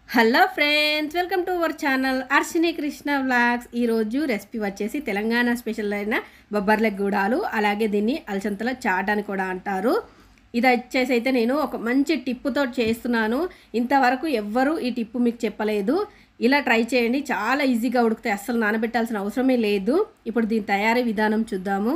hello friends welcome to our channel Arshini Krishna vlogs ఈరోజు recipe వచ్చేసి Telangana special అయిన బొబ్బర్ల గూడాలు అలాగే దీన్ని అలసంతల చాట్ అని కూడా అంటారు ఇది వచ్చేసి అయితే నేను ఒక మంచి టిప్పుతో చేస్తున్నాను ఇంతవరకు ఎవ్వరూ ఈ టిప్పు మీకు చెప్పలేదు ఇలా ట్రై చేయండి చాలా ఈజీగా ఉడుకుతాయి అస్సలు నానబెట్టాల్సిన అవసరమే లేదు ఇప్పుడు దీని తయారీ విధానం చూద్దాము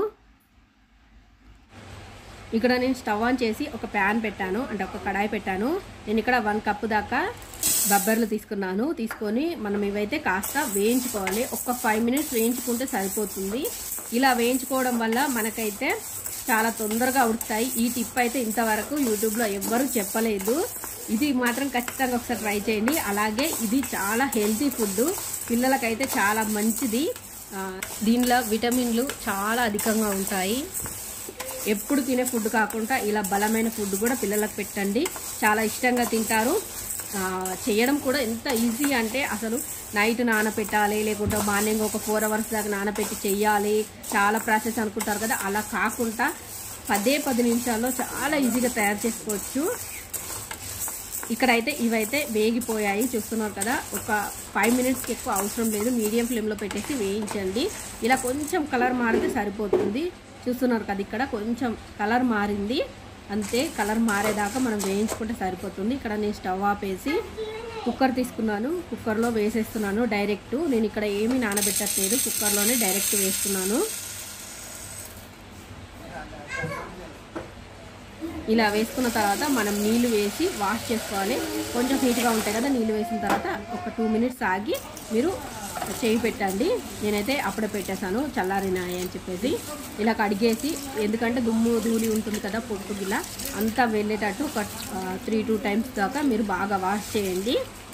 ఇక్కడ నేను స్టవ్ ఆన్ చేసి ఒక ప్యాన్ పెట్టాను అంటే ఒక కడాయి పెట్టాను నేను ఇక్కడ వన్ కప్ దాకా బబ్బర్లు తీసుకున్నాను తీసుకొని మనం ఇవైతే కాస్త వేయించుకోవాలి ఒక ఫైవ్ మినిట్స్ వేయించుకుంటే సరిపోతుంది ఇలా వేయించుకోవడం వల్ల మనకైతే చాలా తొందరగా ఉడుకుతాయి ఈ టిప్ అయితే ఇంతవరకు యూట్యూబ్లో ఎవ్వరూ చెప్పలేదు ఇది మాత్రం ఖచ్చితంగా ఒకసారి ట్రై చేయండి అలాగే ఇది చాలా హెల్తీ ఫుడ్ పిల్లలకైతే చాలా మంచిది దీనిలో విటమిన్లు చాలా అధికంగా ఉంటాయి ఎప్పుడు తినే ఫుడ్ కాకుండా ఇలా బలమైన ఫుడ్ కూడా పిల్లలకు పెట్టండి చాలా ఇష్టంగా తింటారు చేయడం కూడా ఎంత ఈజీ అంటే అసలు నైట్ నానపెట్టాలి లేకుంటే మార్నింగ్ ఒక ఫోర్ అవర్స్ దాకా నానపెట్టి చెయ్యాలి చాలా ప్రాసెస్ అనుకుంటారు కదా అలా కాకుండా పదే పది నిమిషాల్లో చాలా ఈజీగా తయారు చేసుకోవచ్చు ఇక్కడైతే ఇవైతే వేగిపోయాయి చూస్తున్నారు కదా ఒక ఫైవ్ మినిట్స్కి ఎక్కువ అవసరం లేదు మీడియం ఫ్లేమ్లో పెట్టేసి వేయించండి ఇలా కొంచెం కలర్ మారితే సరిపోతుంది చూస్తున్నారు కదా ఇక్కడ కొంచెం కలర్ మారింది అంతే కలర్ మారేదాకా మనం వేయించుకుంటే సరిపోతుంది ఇక్కడ నేను స్టవ్ ఆపేసి కుక్కర్ తీసుకున్నాను కుక్కర్లో వేసేస్తున్నాను డైరెక్ట్ నేను ఇక్కడ ఏమీ నానబెట్టట్లేదు కుక్కర్లోనే డైరెక్ట్ వేస్తున్నాను ఇలా వేసుకున్న తర్వాత మనం నీళ్లు వేసి వాష్ చేసుకోవాలి కొంచెం హీట్గా ఉంటాయి కదా నీళ్ళు వేసిన తర్వాత ఒక టూ మినిట్స్ ఆగి మీరు చేయి పెట్టండి నేనైతే అప్పుడే పెట్టేశాను చల్లారినాయి అని చెప్పేసి ఇలా కడిగేసి ఎందుకంటే దుమ్ము ధూళి ఉంటుంది కదా పొట్టు గిల్ల అంతా వెళ్ళేటట్టు ఒక త్రీ టూ టైమ్స్ దాకా మీరు బాగా వాష్ చేయండి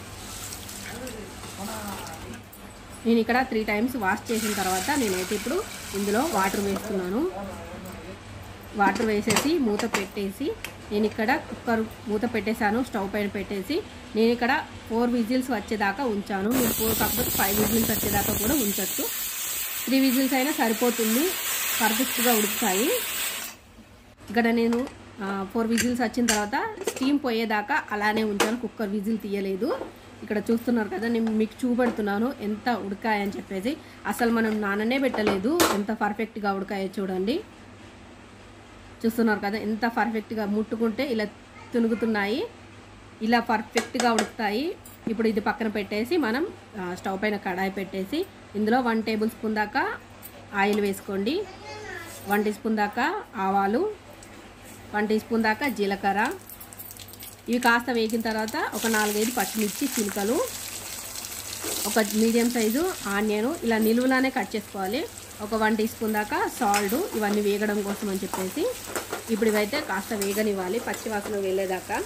నేను ఇక్కడ త్రీ టైమ్స్ వాష్ చేసిన తర్వాత నేనైతే ఇప్పుడు ఇందులో వాటర్ వేస్తున్నాను వాటర్ వేసేసి మూత పెట్టేసి నేను ఇక్కడ కుక్కర్ మూత పెట్టేశాను స్టవ్ పైన పెట్టేసి నేను ఇక్కడ ఫోర్ విజిల్స్ వచ్చేదాకా ఉంచాను మీరు ఫోర్ కాకపోతే ఫైవ్ విజిల్స్ వచ్చేదాకా కూడా ఉంచచ్చు త్రీ విజిల్స్ అయినా సరిపోతుంది పర్ఫెక్ట్గా ఉడుకుతాయి ఇక్కడ నేను ఫోర్ విజిల్స్ వచ్చిన తర్వాత స్టీమ్ పోయేదాకా అలానే ఉంచాను కుక్కర్ విజిల్ తీయలేదు ఇక్కడ చూస్తున్నారు కదా నేను మీకు చూపెడుతున్నాను ఎంత ఉడకాయని చెప్పేసి అసలు మనం నాననే పెట్టలేదు ఎంత పర్ఫెక్ట్గా ఉడకాయో చూడండి చూస్తున్నారు కదా ఎంత పర్ఫెక్ట్గా ముట్టుకుంటే ఇలా తునుగుతున్నాయి ఇలా పర్ఫెక్ట్గా ఉడుకుతాయి ఇప్పుడు ఇది పక్కన పెట్టేసి మనం స్టవ్ పైన కడాయి పెట్టేసి ఇందులో వన్ టేబుల్ స్పూన్ దాకా ఆయిల్ వేసుకోండి వన్ టీ స్పూన్ దాకా ఆవాలు వన్ టీ స్పూన్ దాకా జీలకర్ర ఇవి కాస్త వేగిన తర్వాత ఒక నాలుగైదు పచ్చిమిర్చి చిలుకలు ఒక మీడియం సైజు ఆనియన్ ఇలా నిలువులానే కట్ చేసుకోవాలి ఒక వన్ టీ స్పూన్ దాకా సాల్ట్ ఇవన్నీ వేగడం కోసం అని చెప్పేసి ఇప్పుడు ఇవైతే కాస్త వేగనివ్వాలి పచ్చి వాసన వెళ్ళేదాకా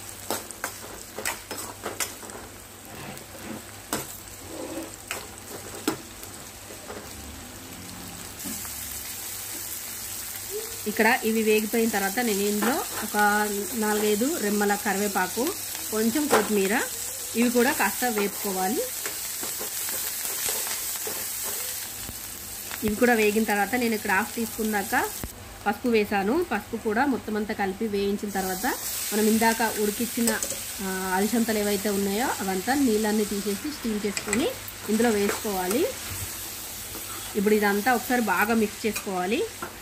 ఇక్కడ ఇవి వేగిపోయిన తర్వాత నేను ఇందులో ఒక నాలుగైదు రెమ్మల కరివేపాకు కొంచెం కొత్తిమీర ఇవి కూడా కాస్త వేపుకోవాలి ఇవి కూడా వేగిన తర్వాత నేను ఇక్కడ హాఫ్ తీసుకున్నాక పసుపు వేసాను పసుపు కూడా మొత్తం అంతా కలిపి వేయించిన తర్వాత మనం ఇందాక ఉడికిచ్చిన అలసంతలు ఏవైతే ఉన్నాయో అవంతా నీళ్ళన్నీ తీసేసి స్టీమ్ చేసుకొని ఇందులో వేసుకోవాలి ఇప్పుడు ఇదంతా ఒకసారి బాగా మిక్స్ చేసుకోవాలి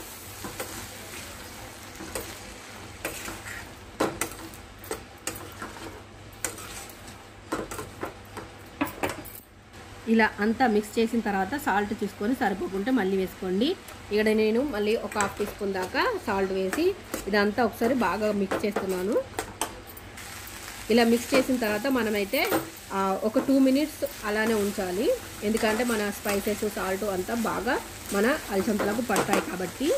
ఇలా అంతా మిక్స్ చేసిన తర్వాత సాల్ట్ చూసుకొని సరిపోకుంటే మళ్ళీ వేసుకోండి ఇక్కడ నేను మళ్ళీ ఒక హాఫ్ టీ స్పూన్ దాకా సాల్ట్ వేసి ఇదంతా ఒకసారి బాగా మిక్స్ చేస్తున్నాను ఇలా మిక్స్ చేసిన తర్వాత మనమైతే ఒక టూ మినిట్స్ అలానే ఉంచాలి ఎందుకంటే మన స్పైసెస్ సాల్ట్ అంతా బాగా మన అలసంతలకు పడతాయి కాబట్టి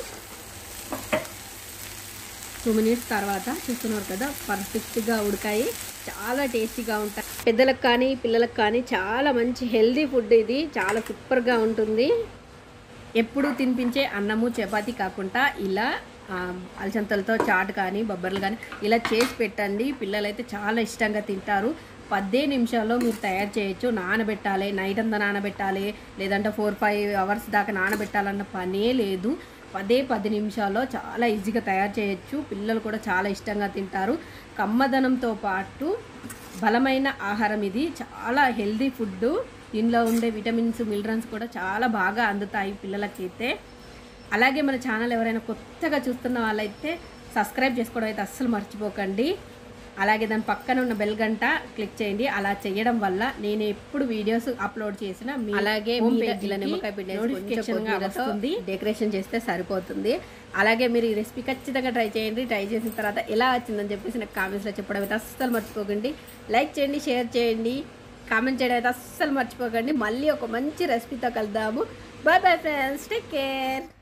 టూ మినిట్స్ తర్వాత చూస్తున్నారు కదా పర్ఫెక్ట్గా ఉడకాయి చాలా టేస్టీగా ఉంటాయి పెద్దలకు కానీ పిల్లలకు కానీ చాలా మంచి హెల్దీ ఫుడ్ ఇది చాలా సూపర్గా ఉంటుంది ఎప్పుడు తినిపించే అన్నము చపాతీ కాకుండా ఇలా అలసంతలతో చాట్ కానీ బొబ్బర్లు కానీ ఇలా చేసి పెట్టండి పిల్లలైతే చాలా ఇష్టంగా తింటారు పద్దే నిమిషాల్లో మీరు తయారు చేయొచ్చు నానబెట్టాలి నైట్ అంతా నానబెట్టాలి లేదంటే ఫోర్ ఫైవ్ అవర్స్ దాకా నానబెట్టాలన్న పనే లేదు పదే పది నిమిషాల్లో చాలా ఈజీగా తయారు చేయొచ్చు పిల్లలు కూడా చాలా ఇష్టంగా తింటారు కమ్మదనంతో పాటు బలమైన ఆహారం ఇది చాలా హెల్దీ ఫుడ్ దీనిలో ఉండే విటమిన్స్ మినరల్స్ కూడా చాలా బాగా అందుతాయి పిల్లలకైతే అలాగే మన ఛానల్ ఎవరైనా కొత్తగా చూస్తున్న వాళ్ళైతే సబ్స్క్రైబ్ చేసుకోవడం అయితే అస్సలు మర్చిపోకండి అలాగే దాని పక్కన ఉన్న బెల్ గంట క్లిక్ చేయండి అలా చేయడం వల్ల నేను ఎప్పుడు వీడియోస్ అప్లోడ్ చేసినా మీ అలాగే home మీద page ఇలా కి నిమ్మకాయ పిండేసి కొంచెం notification గా కొత్తిమీరతో వస్తుంది డెకరేషన్ చేస్తే సరిపోతుంది అలాగే మీరు ఈ రెసిపీ ఖచ్చితంగా ట్రై చేయండి ట్రై చేసిన తర్వాత ఎలా వచ్చిందని చెప్పేసి నాకు కామెంట్స్లో చెప్పడం అయితే అస్సలు మర్చిపోకండి లైక్ చేయండి షేర్ చేయండి కామెంట్ చేయడం అయితే అస్సలు మర్చిపోకండి మళ్ళీ ఒక మంచి రెసిపీతో కలుద్దాము bye bye friends take care